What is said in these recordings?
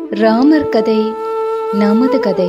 ராமர் கதை நமது கதை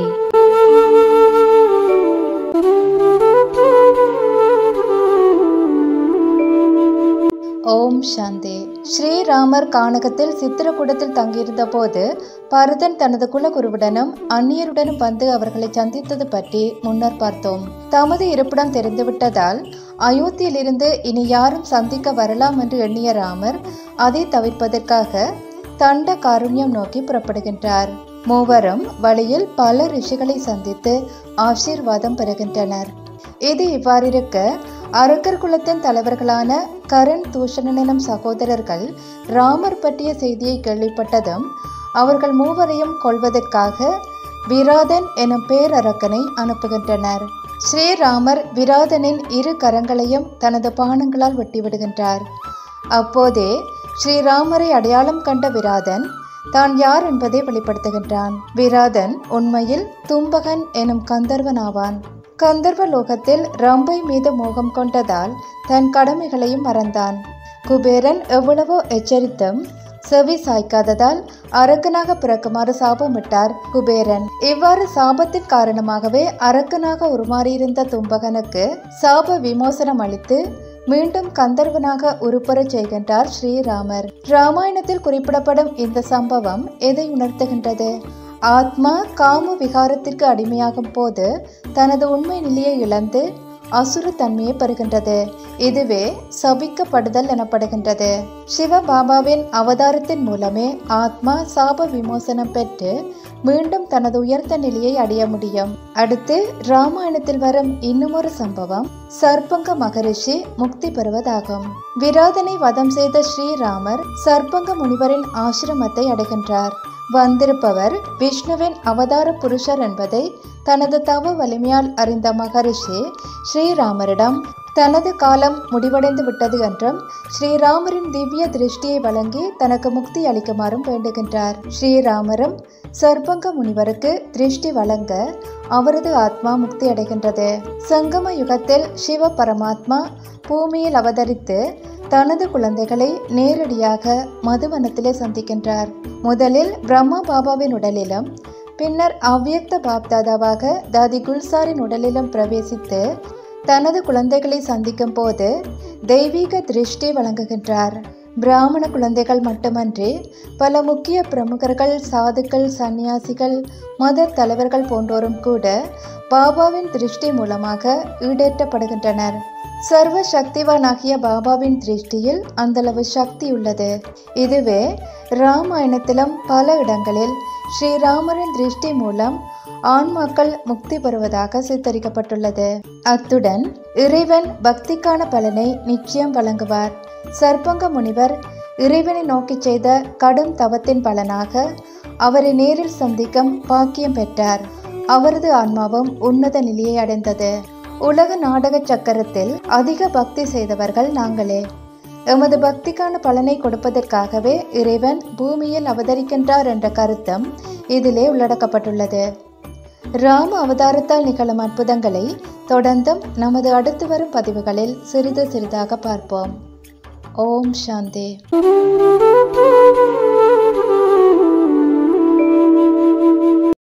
ஓம் சாந்தி ஸ்ரீராமர் கானகத்தில் சித்திரக்கூடத்தில் தங்கியிருந்த போது பரதன் தனது குலகுருவுடனும் அந்நியருடனும் வந்து அவர்களை சந்தித்தது பற்றி முன்னர் பார்த்தோம் தமது இருப்பிடம் தெரிந்துவிட்டதால் அயோத்தியிலிருந்து இனி யாரும் சந்திக்க வரலாம் என்று எண்ணிய ராமர் அதை தவிர்ப்பதற்காக தண்ட காருண்யம் நோக்கி புறப்படுகின்றார் மூவரும் வழியில் பல ரிஷிகளை சந்தித்து ஆசீர்வாதம் பெறுகின்றனர் இது இவ்வாறிருக்க அரக்கர் குலத்தின் தலைவர்களான கரண் தூஷணன் எனும் சகோதரர்கள் ராமர் பற்றிய செய்தியை கேள்விப்பட்டதும் அவர்கள் மூவரையும் கொள்வதற்காக விராதன் எனும் பேரரக்கனை அனுப்புகின்றனர் ஸ்ரீராமர் விராதனின் இரு கரங்களையும் தனது பானங்களால் வெட்டிவிடுகின்றார் அப்போதே ஸ்ரீராமரை அடையாளம் கண்ட விராதன் தான் யார் என்பதை வெளிப்படுத்துகின்றான் விராதன் உண்மையில் தும்பகன் எனும் கந்தர்வன் ஆவான் கந்தர்வ லோகத்தில் ரம்பை மீது மோகம் கொண்டதால் தன் கடமைகளையும் மறந்தான் குபேரன் எவ்வளவோ எச்சரித்தும் செவி சாய்க்காததால் அரக்கனாக பிறக்குமாறு சாபமிட்டார் குபேரன் இவ்வாறு சாபத்தின் காரணமாகவே அரக்கனாக உருமாறியிருந்த தும்பகனுக்கு சாப விமோசனம் அளித்து மீண்டும் கந்தர்வனாக உருப்பெறச் செய்கின்றார் ஸ்ரீராமர் ராமாயணத்தில் குறிப்பிடப்படும் இந்த சம்பவம் எதை உணர்த்துகின்றது ஆத்மா காம விகாரத்திற்கு அடிமையாகும் போது தனது உண்மை நிலையை இழந்து அசுர தன்மையை பெறுகின்றது இதுவே சபிக்கப்படுதல் எனப்படுகின்றது சிவபாபாவின் அவதாரத்தின் மூலமே ஆத்மா சாப விமோசனம் பெற்று மீண்டும் தனது உயர்ந்த நிலையை அடைய முடியும் அடுத்து ராமாயணத்தில் வரும் இன்னுமொரு சம்பவம் சர்பங்க மகரிஷி முக்தி பெறுவதாகும் விராதனை வதம் செய்த ஸ்ரீராமர் சர்பங்க முனிவரின் ஆசிரமத்தை அடைகின்றார் வந்திருப்பவர் விஷ்ணுவின் அவதார புருஷர் என்பதை தனது தவ வலிமையால் அறிந்த மகரிஷி ஸ்ரீராமரிடம் தனது காலம் முடிவடைந்து விட்டது என்றும் ஸ்ரீராமரின் திவ்ய திருஷ்டியை வழங்கி தனக்கு முக்தி அளிக்குமாறும் வேண்டுகின்றார் ஸ்ரீராமரும் சர்பங்க முனிவருக்கு திருஷ்டி வழங்க அவரது ஆத்மா முக்தி அடைகின்றது சங்கம யுகத்தில் சிவ பரமாத்மா பூமியில் அவதரித்து தனது குழந்தைகளை நேரடியாக மதுவனத்திலே சந்திக்கின்றார் முதலில் பிரம்மா பாபாவின் உடலிலும் பின்னர் அவ்வியக்த பாப்தாதாவாக தாதி குல்சாரின் உடலிலும் பிரவேசித்து தனது குழந்தைகளை சந்திக்கும் போது தெய்வீக திருஷ்டி வழங்குகின்றார் பிராமண குழந்தைகள் மட்டுமன்றி பல முக்கிய பிரமுகர்கள் சாதுக்கள் சந்நியாசிகள் மத தலைவர்கள் போன்றோரும் கூட பாபாவின் திருஷ்டி மூலமாக ஈடேற்றப்படுகின்றனர் சர்வ சக்திவானாகிய பாபாவின் திருஷ்டியில் அந்தளவு சக்தி உள்ளது இதுவே ராமாயணத்திலும் பல இடங்களில் ஸ்ரீராமரின் திருஷ்டி மூலம் ஆன்மாக்கள் முக்தி பெறுவதாக சித்தரிக்கப்பட்டுள்ளது அத்துடன் இறைவன் பக்திக்கான பலனை நிச்சயம் வழங்குவார் சர்பங்க முனிவர் இறைவனை நோக்கி செய்த கடும் தவத்தின் பலனாக அவரை நேரில் சந்திக்கும் பாக்கியம் பெற்றார் அவரது ஆன்மாவும் உன்னத நிலையை அடைந்தது உலக நாடக சக்கரத்தில் அதிக பக்தி செய்தவர்கள் நாங்களே எமது பக்திக்கான பலனை கொடுப்பதற்காகவே இறைவன் பூமியில் அவதரிக்கின்றார் என்ற கருத்தம் இதிலே உள்ளடக்கப்பட்டுள்ளது ராம அவதாரத்தால் நிகழும் அற்புதங்களை தொடர்ந்தும் நமது அடுத்து வரும் பதிவுகளில் சிறிது சிறிதாக பார்ப்போம் ஓம் சாந்தி